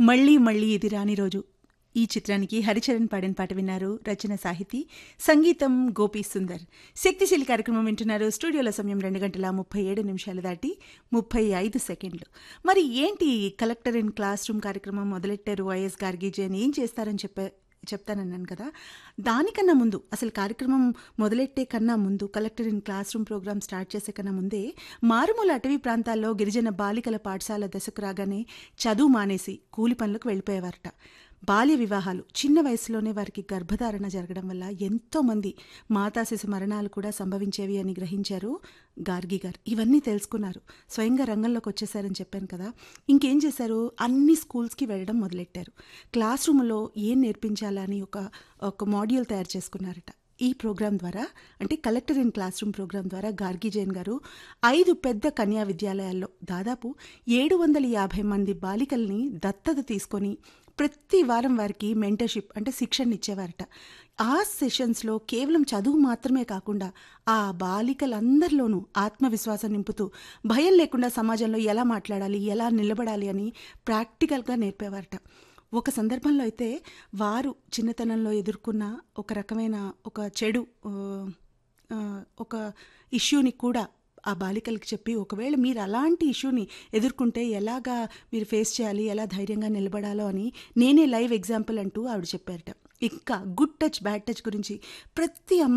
మళ్ళీ మళ్ళీ ఇది రాని రోజు ఈ చిత్రానికి హరిచరణ్ పాడిన పాట విన్నారు రచన సాహితీ సంగీతం గోపీ సుందర్ శక్తిశీలి కార్యక్రమం వింటున్నారు స్టూడియోలో సమయం రెండు గంటల ముప్పై ఏడు నిమిషాలు దాటి ముప్పై ఐదు సెకండ్లు మరి ఏంటి కలెక్టర్ ఇన్ క్లాస్ రూమ్ కార్యక్రమం మొదలెట్టారు వైఎస్ గార్గి జైన్ ఏం చేస్తారని చెప్పే చెప్తానన్నాను కదా దానికన్నా ముందు అసలు కార్యక్రమం మొదలెట్టే కన్నా ముందు collector in classroom programme start చేసే కన్నా ముందే మారుమూల అటవీ ప్రాంతాల్లో గిరిజన బాలికల పాఠశాల దశకు రాగానే చదువు మానేసి కూలి పనులకు వెళ్ళిపోయేవారట బాల్య వివాహాలు చిన్న వయసులోనే వారికి గర్భధారణ జరగడం వల్ల ఎంతో మంది మాతా శిశు మరణాలు కూడా సంభవించేవి అని గ్రహించారు గార్గి గారు ఇవన్నీ తెలుసుకున్నారు స్వయంగా రంగంలోకి వచ్చేసారని చెప్పాను కదా ఇంకేం చేశారు అన్ని స్కూల్స్కి వెళ్ళడం మొదలెట్టారు క్లాస్ రూమ్లో ఏం నేర్పించాలని ఒక ఒక మాడ్యూల్ తయారు చేసుకున్నారట ఈ ప్రోగ్రాం ద్వారా అంటే collector in classroom programme ద్వారా గార్గి జైన్ గారు ఐదు పెద్ద కన్యా విద్యాలయాల్లో దాదాపు ఏడు వందల యాభై మంది బాలికల్ని దత్తత తీసుకొని ప్రతి వారం వారికి మెంటర్షిప్ అంటే శిక్షణ ఇచ్చేవారట ఆ సెషన్స్లో కేవలం చదువు మాత్రమే కాకుండా ఆ బాలికలందరిలోనూ ఆత్మవిశ్వాసం నింపుతూ భయం లేకుండా సమాజంలో ఎలా మాట్లాడాలి ఎలా నిలబడాలి అని ప్రాక్టికల్గా నేర్పేవారట ఒక సందర్భంలో అయితే వారు చిన్నతనంలో ఎదుర్కొన్న ఒక రకమైన ఒక చెడు ఒక ఇష్యూని కూడా ఆ బాలికలకు చెప్పి ఒకవేళ మీరు అలాంటి ఇష్యూని ఎదుర్కొంటే ఎలాగా మీరు ఫేస్ చేయాలి ఎలా ధైర్యంగా నిలబడాలో అని నేనే లైవ్ ఎగ్జాంపుల్ అంటూ ఆవిడ చెప్పారట ఇంకా గుడ్ టచ్ బ్యాడ్ టచ్ గురించి ప్రతి అమ్మ